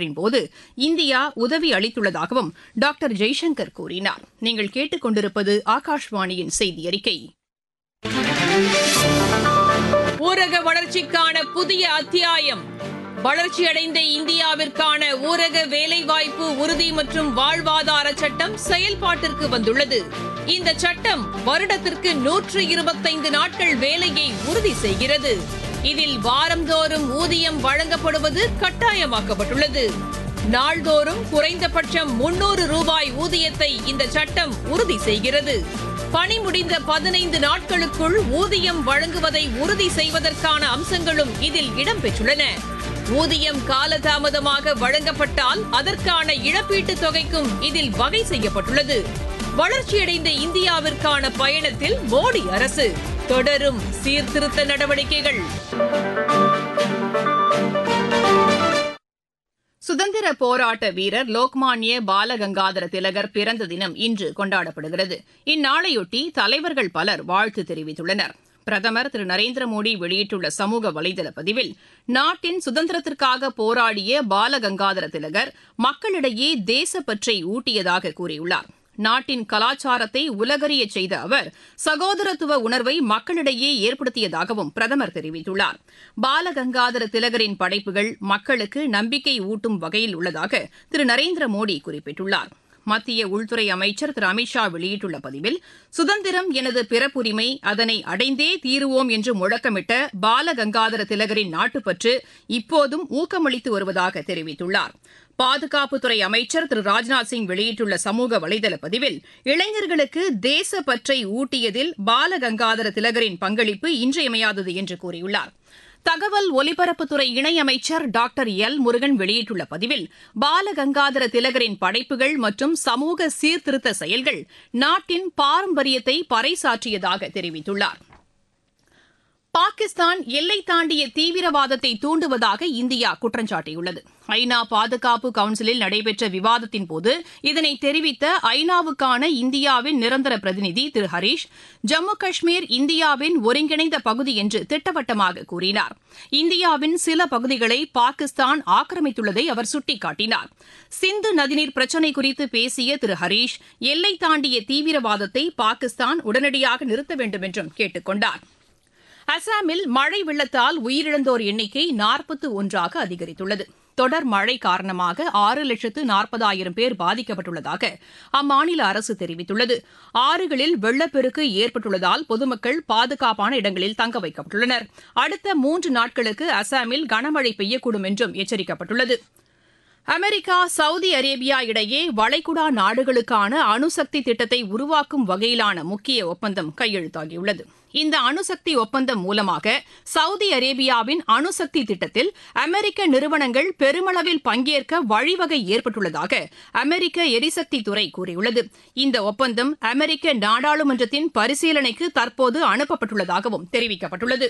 பேரிடரின் போது இந்தியா உதவி அளித்துள்ளதாகவும் டாக்டர் ஜெய்சங்கர் கூறினார் நீங்கள் கேட்டுக்கொண்டிருப்பது ஆகாஷ்வாணியின் செய்தி அறிக்கை ஊரக வளர்ச்சிக்கான புதிய அத்தியாயம் வளர்ச்சியடைந்த இந்தியாவிற்கான ஊரக வேலைவாய்ப்பு உறுதி மற்றும் வாழ்வாதார சட்டம் செயல்பாட்டிற்கு வந்துள்ளது இந்த சட்டம் வருடத்திற்கு நூற்று இருபத்தைந்து நாட்கள் வேலையை உறுதி செய்கிறது இதில் வாரந்தோறும் ஊதியம் வழங்கப்படுவது கட்டாயமாக்கப்பட்டுள்ளது நாள்தோறும் குறைந்தபட்சம் முன்னூறு ரூபாய் ஊதியத்தை இந்த சட்டம் உறுதி செய்கிறது பணி முடிந்த பதினைந்து நாட்களுக்குள் ஊதியம் வழங்குவதை உறுதி செய்வதற்கான அம்சங்களும் இதில் இடம்பெற்றுள்ளன ஊதியம் காலதாமதமாக வழங்கப்பட்டால் அதற்கான இழப்பீட்டுத் தொகைக்கும் இதில் வகை செய்யப்பட்டுள்ளது வளர்ச்சியடைந்த இந்தியாவிற்கான பயணத்தில் மோடி அரசு தொடரும் சீர்திருத்த நடவடிக்கைகள் சுதந்திர போராட்ட வீரர் லோக்மான்ய பாலகங்காதர திலகர் பிறந்த தினம் இன்று கொண்டாடப்படுகிறது இந்நாளையொட்டி தலைவர்கள் பலர் வாழ்த்து தெரிவித்துள்ளனர் பிரதமர் திரு நரேந்திர மோடி வெளியிட்டுள்ள சமூக வலைதள பதிவில் நாட்டின் சுதந்திரத்திற்காக போராடிய பாலகங்காதர திலகர் மக்களிடையே தேசப்பற்றை ஊட்டியதாக கூறியுள்ளார் நாட்டின் கலாச்சாரத்தை உலகறியச் செய்த அவர் சகோதரத்துவ உணர்வை மக்களிடையே ஏற்படுத்தியதாகவும் பிரதமர் தெரிவித்துள்ளார் பாலகங்காதர திலகரின் படைப்புகள் மக்களுக்கு நம்பிக்கை ஊட்டும் வகையில் உள்ளதாக திரு நரேந்திர மோடி குறிப்பிட்டுள்ளார் மத்திய உள்துறை அமைச்சர் திரு அமித்ஷா வெளியிட்டுள்ள பதிவில் சுதந்திரம் எனது பிறப்புரிமை அதனை அடைந்தே தீருவோம் என்று முழக்கமிட்ட பாலகங்காதர திலகரின் நாட்டுப்பற்று இப்போதும் ஊக்கமளித்து வருவதாக தெரிவித்துள்ளார் பாதுகாப்புத்துறை அமைச்சர் திரு ராஜ்நாத் சிங் வெளியிட்டுள்ள சமூக வலைதள பதிவில் இளைஞர்களுக்கு தேசப்பற்றை ஊட்டியதில் பாலகங்காதர திலகரின் பங்களிப்பு இன்றியமையாதது என்று கூறியுள்ளார் தகவல் ஒலிபரப்புத்துறை இணையமைச்சர் டாக்டர் எல் முருகன் வெளியிட்டுள்ள பதிவில் பாலகங்காதர திலகரின் படைப்புகள் மற்றும் சமூக சீர்திருத்த செயல்கள் நாட்டின் பாரம்பரியத்தை பறைசாற்றியதாக தெரிவித்துள்ளார் பாகிஸ்தான் எல்லை தாண்டிய தீவிரவாதத்தை தூண்டுவதாக இந்தியா குற்றம் சாட்டியுள்ளது ஐநா பாதுகாப்பு கவுன்சிலில் நடைபெற்ற விவாதத்தின் போது இதனை தெரிவித்த ஐநாவுக்கான இந்தியாவின் நிரந்தர பிரதிநிதி திரு ஹரீஷ் ஜம்மு காஷ்மீர் இந்தியாவின் ஒருங்கிணைந்த பகுதி என்று திட்டவட்டமாக கூறினார் இந்தியாவின் சில பகுதிகளை பாகிஸ்தான் ஆக்கிரமித்துள்ளதை அவர் சுட்டிக்காட்டினார் சிந்து நதிநீர் பிரச்சினை குறித்து பேசிய திரு ஹரீஷ் எல்லை தாண்டிய தீவிரவாதத்தை பாகிஸ்தான் உடனடியாக நிறுத்த வேண்டும் என்றும் கேட்டுக் கொண்டார் அசாமில் மழை வெள்ளத்தால் உயிரிழந்தோர் எண்ணிக்கை நாற்பத்து ஒன்றாக அதிகரித்துள்ளது தொடர் மழை காரணமாக ஆறு லட்சத்து நாற்பதாயிரம் பேர் பாதிக்கப்பட்டுள்ளதாக அம்மாநில அரசு தெரிவித்துள்ளது ஆறுகளில் வெள்ளப்பெருக்கு ஏற்பட்டுள்ளதால் பொதுமக்கள் பாதுகாப்பான இடங்களில் தங்க வைக்கப்பட்டுள்ளனர் அடுத்த மூன்று நாட்களுக்கு அசாமில் கனமழை பெய்யக்கூடும் என்றும் எச்சரிக்கப்பட்டுள்ளது அமெரிக்கா சவுதி அரேபியா இடையே வளைகுடா நாடுகளுக்கான அணுசக்தி திட்டத்தை உருவாக்கும் வகையிலான முக்கிய ஒப்பந்தம் கையெழுத்தாகியுள்ளது இந்த அணுசக்தி ஒப்பந்தம் மூலமாக சவுதி அரேபியாவின் அணுசக்தி திட்டத்தில் அமெரிக்க நிறுவனங்கள் பெருமளவில் பங்கேற்க வழிவகை ஏற்பட்டுள்ளதாக அமெரிக்க எரிசக்தி துறை கூறியுள்ளது இந்த ஒப்பந்தம் அமெரிக்க நாடாளுமன்றத்தின் பரிசீலனைக்கு தற்போது அனுப்பப்பட்டுள்ளதாகவும் தெரிவிக்கப்பட்டுள்ளது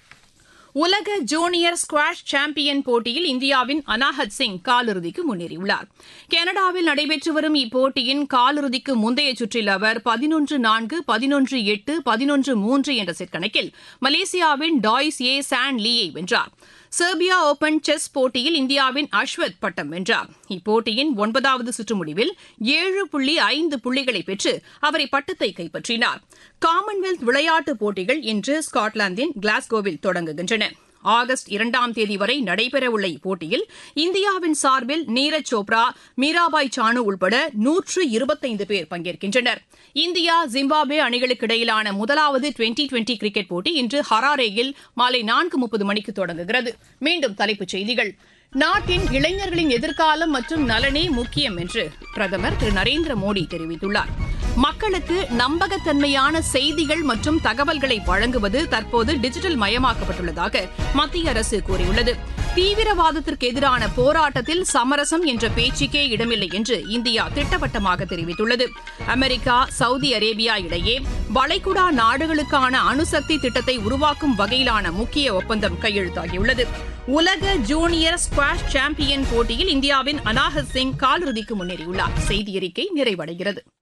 உலக ஜூனியர் ஸ்குவாஷ் சாம்பியன் போட்டியில் இந்தியாவின் அனாஹத் சிங் காலிறுதிக்கு முன்னேறியுள்ளார் கனடாவில் நடைபெற்று வரும் இப்போட்டியின் காலிறுதிக்கு முந்தைய சுற்றில் அவர் பதினொன்று நான்கு பதினொன்று எட்டு பதினொன்று மூன்று என்ற செட் கணக்கில் மலேசியாவின் டாய்ஸ் ஏ சான் லீயை வென்றார் செர்பியா ஓபன் செஸ் போட்டியில் இந்தியாவின் அஸ்வத் பட்டம் வென்றார் இப்போட்டியின் ஒன்பதாவது சுற்று முடிவில் ஏழு புள்ளி ஐந்து புள்ளிகளை பெற்று அவர் இப்பட்டத்தை கைப்பற்றினார் காமன்வெல்த் விளையாட்டுப் போட்டிகள் இன்று ஸ்காட்லாந்தின் கிளாஸ்கோவில் தொடங்குகின்றன ஆகஸ்ட் இரண்டாம் தேதி வரை நடைபெறவுள்ள இப்போட்டியில் இந்தியாவின் சார்பில் நீரஜ் சோப்ரா மீராபாய் சானு உள்பட நூற்று இருபத்தைந்து பேர் பங்கேற்கின்றனர் இந்தியா ஜிம்பாப்வே அணிகளுக்கு இடையிலான முதலாவது டுவெண்டி டுவெண்டி கிரிக்கெட் போட்டி இன்று ஹராரேயில் மாலை நான்கு முப்பது மணிக்கு தொடங்குகிறது மீண்டும் தலைப்புச் செய்திகள் நாட்டின் இளைஞர்களின் எதிர்காலம் மற்றும் நலனே முக்கியம் என்று பிரதமர் திரு நரேந்திர மோடி தெரிவித்துள்ளார் மக்களுக்கு நம்பகத்தன்மையான செய்திகள் மற்றும் தகவல்களை வழங்குவது தற்போது டிஜிட்டல் மயமாக்கப்பட்டுள்ளதாக மத்திய அரசு கூறியுள்ளது தீவிரவாதத்திற்கு எதிரான போராட்டத்தில் சமரசம் என்ற பேச்சுக்கே இடமில்லை என்று இந்தியா திட்டவட்டமாக தெரிவித்துள்ளது அமெரிக்கா சவுதி அரேபியா இடையே வளைகுடா நாடுகளுக்கான அணுசக்தி திட்டத்தை உருவாக்கும் வகையிலான முக்கிய ஒப்பந்தம் கையெழுத்தாகியுள்ளது உலக ஜூனியர் ஸ்குவாஷ் சாம்பியன் போட்டியில் இந்தியாவின் அனாஹத் சிங் காலிறுதிக்கு முன்னேறியுள்ளார் செய்தி அறிக்கை நிறைவடைகிறது